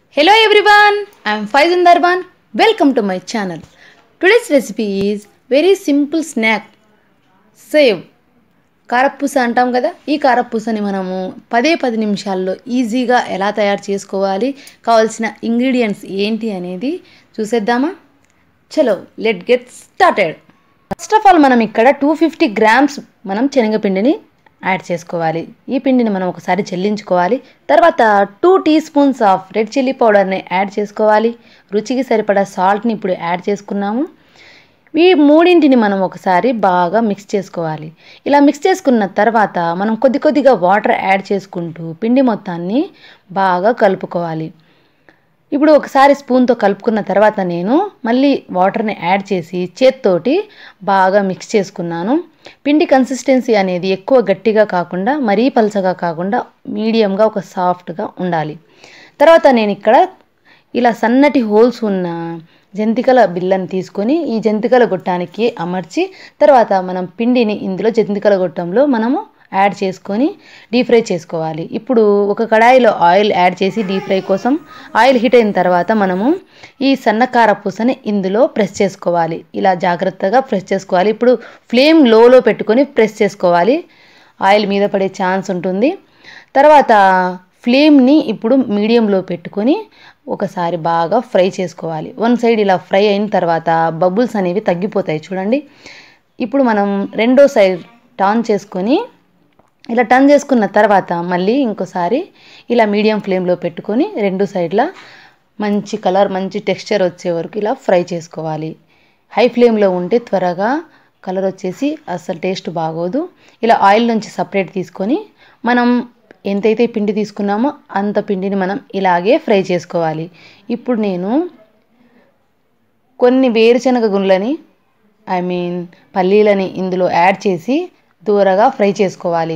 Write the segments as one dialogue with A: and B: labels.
A: Hello everyone, I am Faizan Darban. Welcome to my channel. Today's recipe is very simple snack. Sev కారపూస అంటాం కదా ఈ కారపూసని మనము పదే పది నిమిషాల్లో ఈజీగా ఎలా తయారు చేసుకోవాలి కావాల్సిన ఇంగ్రీడియంట్స్ ఏంటి అనేది చూసేద్దామా చలో let get started first of all మనం ఇక్కడ టూ ఫిఫ్టీ గ్రామ్స్ మనం శనగపిండిని యాడ్ చేసుకోవాలి ఈ పిండిని మనం ఒకసారి చెల్లించుకోవాలి తర్వాత two teaspoons of red chilli పౌడర్ని యాడ్ చేసుకోవాలి రుచికి సరిపడా సాల్ట్ని ఇప్పుడు యాడ్ చేసుకున్నాము ఈ మూడింటిని మనం ఒకసారి బాగా మిక్స్ చేసుకోవాలి ఇలా మిక్స్ చేసుకున్న తర్వాత మనం కొద్ది కొద్దిగా వాటర్ యాడ్ చేసుకుంటూ పిండి మొత్తాన్ని బాగా కలుపుకోవాలి ఇప్పుడు ఒకసారి స్పూన్తో కలుపుకున్న తర్వాత నేను మళ్ళీ వాటర్ని యాడ్ చేసి చేత్తోటి బాగా మిక్స్ చేసుకున్నాను పిండి కన్సిస్టెన్సీ అనేది ఎక్కువ గట్టిగా కాకుండా మరీ పలచగా కాకుండా మీడియంగా ఒక సాఫ్ట్గా ఉండాలి తర్వాత నేను ఇక్కడ ఇలా సన్నటి హోల్స్ ఉన్న జంతికల బిల్లని తీసుకొని ఈ జంతికల గొట్టానికి అమర్చి తర్వాత మనం పిండిని ఇందులో జంతికల గొట్టంలో మనము యాడ్ చేసుకొని డీప్ ఫ్రై చేసుకోవాలి ఇప్పుడు ఒక కడాయిలో ఆయిల్ యాడ్ చేసి డీప్ ఫ్రై కోసం ఆయిల్ హీట్ అయిన తర్వాత మనము ఈ సన్నకార పూసని ఇందులో ప్రెస్ చేసుకోవాలి ఇలా జాగ్రత్తగా ప్రెస్ చేసుకోవాలి ఇప్పుడు ఫ్లేమ్ లోలో పెట్టుకొని ప్రెస్ చేసుకోవాలి ఆయిల్ మీద పడే ఛాన్స్ ఉంటుంది తర్వాత ఫ్లేమ్ని ఇప్పుడు మీడియంలో పెట్టుకొని ఒకసారి బాగా ఫ్రై చేసుకోవాలి వన్ సైడ్ ఇలా ఫ్రై అయిన తర్వాత బబుల్స్ అనేవి తగ్గిపోతాయి చూడండి ఇప్పుడు మనం రెండో సైడ్ టర్న్ చేసుకొని ఇలా టర్న్ చేసుకున్న తర్వాత మళ్ళీ ఇంకోసారి ఇలా మీడియం ఫ్లేమ్లో పెట్టుకొని రెండు సైడ్ల మంచి కలర్ మంచి టెక్స్చర్ వచ్చే వరకు ఇలా ఫ్రై చేసుకోవాలి హై ఫ్లేమ్లో ఉంటే త్వరగా కలర్ వచ్చేసి అసలు టేస్ట్ బాగోదు ఇలా ఆయిల్ నుంచి సపరేట్ తీసుకొని మనం ఎంతైతే పిండి తీసుకున్నామో అంత పిండిని మనం ఇలాగే ఫ్రై చేసుకోవాలి ఇప్పుడు నేను కొన్ని వేరుశనగ గుండ్లని ఐ మీన్ పల్లీలని ఇందులో యాడ్ చేసి దూరగా ఫ్రై చేసుకోవాలి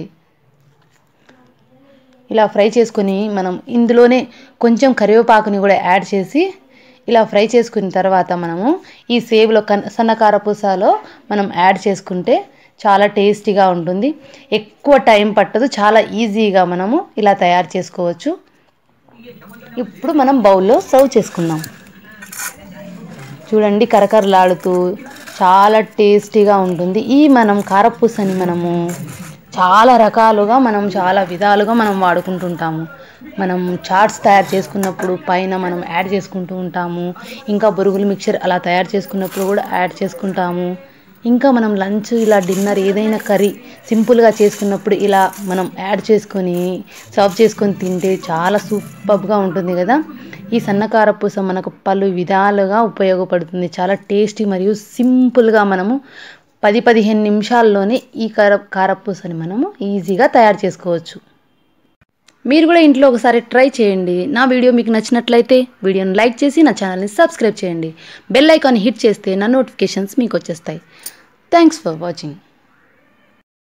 A: ఇలా ఫ్రై చేసుకొని మనం ఇందులోనే కొంచెం కరివేపాకుని కూడా యాడ్ చేసి ఇలా ఫ్రై చేసుకున్న తర్వాత మనము ఈ సేవ్లో కన్ సన్నకార పూసలో మనం యాడ్ చేసుకుంటే చాలా టేస్టీగా ఉంటుంది ఎక్కువ టైం పట్టదు చాలా ఈజీగా మనము ఇలా తయారు చేసుకోవచ్చు ఇప్పుడు మనం బౌల్లో సర్వ్ చేసుకుందాం చూడండి కరకరలాడుతూ చాలా టేస్టీగా ఉంటుంది ఈ మనం కారపూసని మనము చాలా రకాలుగా మనం చాలా విధాలుగా మనం వాడుకుంటుంటాము మనం చాట్స్ తయారు చేసుకున్నప్పుడు పైన మనం యాడ్ చేసుకుంటూ ఉంటాము ఇంకా బొరుగులు మిక్చర్ అలా తయారు చేసుకున్నప్పుడు కూడా యాడ్ చేసుకుంటాము ఇంకా మనం లంచ్ ఇలా డిన్నర్ ఏదైనా కర్రీ సింపుల్గా చేసుకున్నప్పుడు ఇలా మనం యాడ్ చేసుకొని సర్వ్ చేసుకొని తింటే చాలా సూపర్గా ఉంటుంది కదా ఈ సన్నకార పూస మనకు పలు విధాలుగా ఉపయోగపడుతుంది చాలా టేస్టీ మరియు సింపుల్గా మనము పది పదిహేను నిమిషాల్లోనే ఈ కార కారపూసని మనము ఈజీగా తయారు చేసుకోవచ్చు మీరు కూడా ఇంట్లో ఒకసారి ట్రై చేయండి నా వీడియో మీకు నచ్చినట్లయితే వీడియోని లైక్ చేసి నా ఛానల్ని సబ్స్క్రైబ్ చేయండి బెల్ ఐకాన్ హిట్ చేస్తే నా నోటిఫికేషన్స్ మీకు వచ్చేస్తాయి థ్యాంక్స్ ఫర్ వాచింగ్